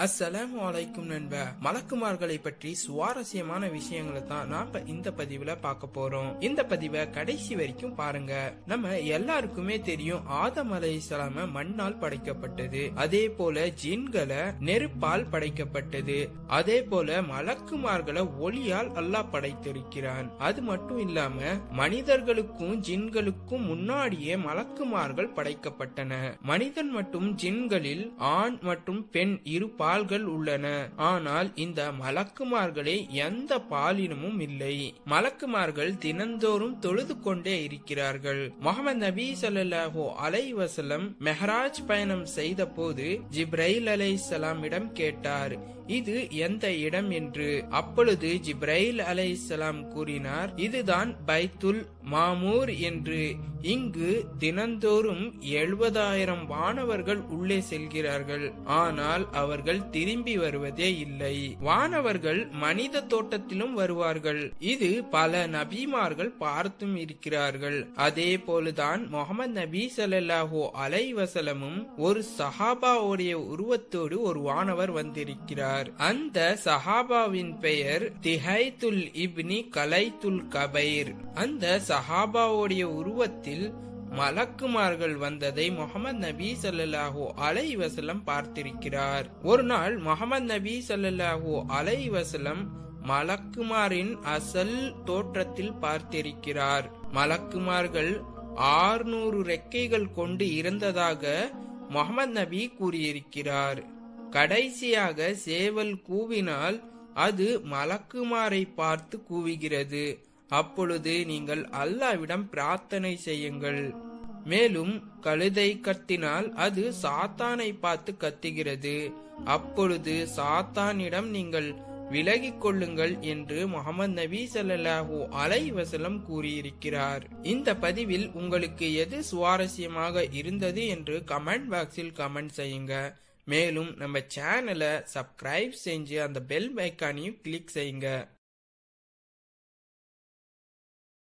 அஸ்ஸலாமு அலைக்கும் நண்பா மலக்குமார்களை பற்றி சுவாரஸ்யமான விஷயங்களை தான் நாம இந்த பதிவுல பார்க்க போறோம் இந்த பதிவை கடைசி வரைக்கும் பாருங்க நம்ம எல்லாருக்குமே தெரியும் ஆதம் அலைஹிஸ்ஸலாம மண்ணால் படைக்கப்பட்டது அதே போல ஜின்களை நெருப்பால் படைக்கப்பட்டது அதே போல மலக்குமார்களை ஒளியால் அல்லாஹ் படைத்திருக்கிறான் அது மட்டும் இல்லாம மனிதர்களுக்கும் ஜின்களுக்கும் முன்னாடியே மலக்குமார்கள் படைக்கப்பட்டன மனிதன் மற்றும் ஜின்களில் ஆண் மற்றும் பெண் இரு பால்கள் உள்ளன ஆனால் இந்த மலக்குமார்களே எந்த பாலினமும் இல்லை மலக்குமார்கள் தினந்தோறும் தொழுது கொண்டே இருக்கிறார்கள் முகமது நபி ஸல்லல்லாஹு அலைஹி வஸல்லம் மெஹராஜ் பயணம் செய்த போது ஜிப்ரைல் அலைஹிஸ்ஸலாமிடம் கேட்டார் இது எந்த இடம் என்று அப்பொழுது ஜிப்ரைல் அலைஹிஸ்ஸலாம் கூறினார் இதுதான் பைத்துல் மாமூர் என்று இங்கு தினந்தோறும் எழுபதாயிரம் வானவர்கள் உள்ளே செல்கிறார்கள் ஆனால் அவர்கள் திரும்பி வருவதே இல்லை வானவர்கள் மனித தோட்டத்திலும் வருவார்கள் இது பல நபிமார்கள் பார்த்தும் இருக்கிறார்கள் அதே போலதான் முகமது நபி ஸல்லல்லாஹு அலைஹி வஸல்லமும் ஒரு சஹாபாவுடைய உருவத்தோடு ஒரு வானவர் வந்திருக்கிறார் அந்த சஹாபாவின் பெயர் திஹைத்துல் இப்னி கலைத்துல் கபைர் அந்த சஹாபாவுடைய உருவத்தில் மலக்குமார்கள் வந்ததை முகமது நபி ஸல்லல்லாஹு அலைஹி வஸல்லம் பார்த்திருக்கிறார் ஒரு நாள் முகமது நபி ஸல்லல்லாஹு அலைஹி வஸல்லம் மலக்குமாரின் அசல் தோற்றத்தில் பார்த்திருக்கிறார் மலக்குமார்கள் ஆறுநூறு ரெக்கைகள் கொண்டு இருந்ததாக முகமது நபி கூறியிருக்கிறார் கடைசியாக சேவல் கூவினால் அது மலக்குமாரை பார்த்து கூவுகிறது அப்பொழுது நீங்கள் அல்லாவிடம் பிரார்த்தனை செய்யுங்கள் மேலும் கழுதை கத்தினால் அது சாத்தானை பார்த்து கத்துகிறது அப்பொழுது சாத்தானிடம் நீங்கள் விலகிக் கொள்ளுங்கள் என்று முகமது நபி ஸல்லல்லாஹு அலைஹி வஸல்லம் கூறியிருக்கிறார் இந்த பதிவில் உங்களுக்கு எது சுவாரஸ்யமாக இருந்தது என்று கமெண்ட் பாக்ஸில் கமெண்ட் செய்யுங்க மேலும் நம்ம சேனலை சப்ஸ்கிரைப் செஞ்சு அந்த பெல் ஐக்கானையும் கிளிக் செய்யுங்க